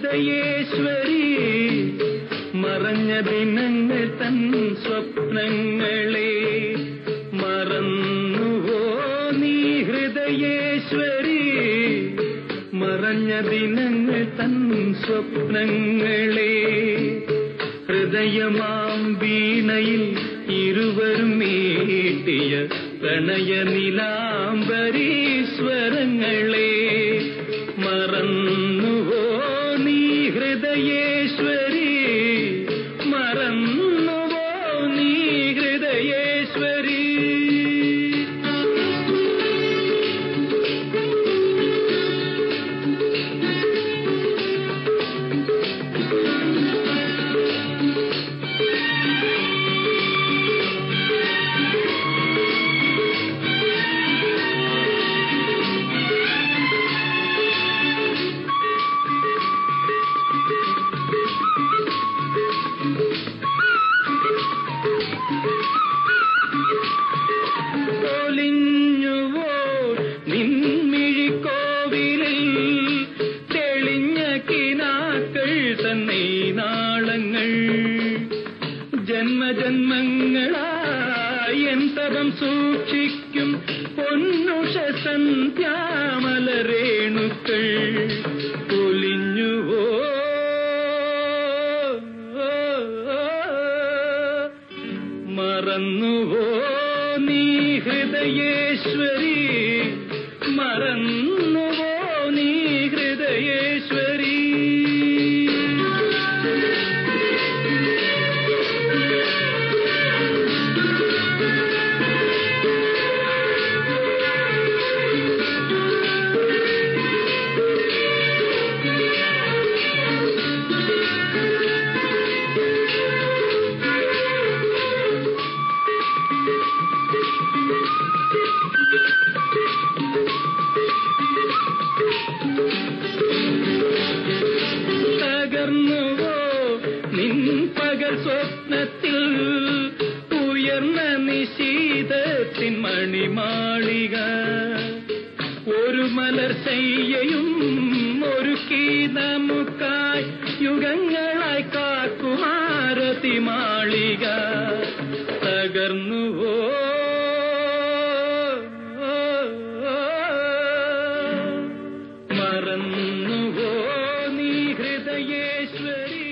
ഹൃദയേശ്വരി മറഞ്ഞ ദിനങ്ങൾ തൻ സ്വപ്നങ്ങളെ മറന്നുവോ നീ ഹൃദയേശ്വരി മറഞ്ഞ ദിനങ്ങൾ തൻ സ്വപ്നങ്ങളെ ഹൃദയമാം വീണയിൽ ഇരുവരും മീട്ടിയ പ്രണയ നിലാംബരീശ്വരങ്ങളെ മറന്നുവോ നീ ഹൃദയേശ്വരി മറന്നുവോ നീ ഹൃദയേശ്വരി പൊലിഞ്ഞുവോ നിൻമിഴിക്കോവിലിൽ തെളിഞ്ഞ കിനാക്കൾ തന്നെ നാളങ്ങൾ ജന്മജന്മങ്ങളായി എൻ തപം സൂക്ഷിക്കും പൊന്നുഷ സന്ധ്യാമലരേണുക്കൾ പൊലിഞ്ഞുവോ മറന്നുവോ നീ ഹൃദയേശ്വരി മറന്നുവോ നീ ഹൃദയേശ്വരി തകർന്നുവോ നിൻ പകൽ സ്വപ്നത്തിൽ ഉയർന്ന നിശീതത്തിൻ മണിമാളിക ഒരു മലർ ചെയ്യയും ഒരുക്കി നമുക്കായി യുഗങ്ങളായി കാക്കുമാരതി മാളിക തകർന്നുവോ മറന്നുവോ നീ ഹൃദയേശ്വരി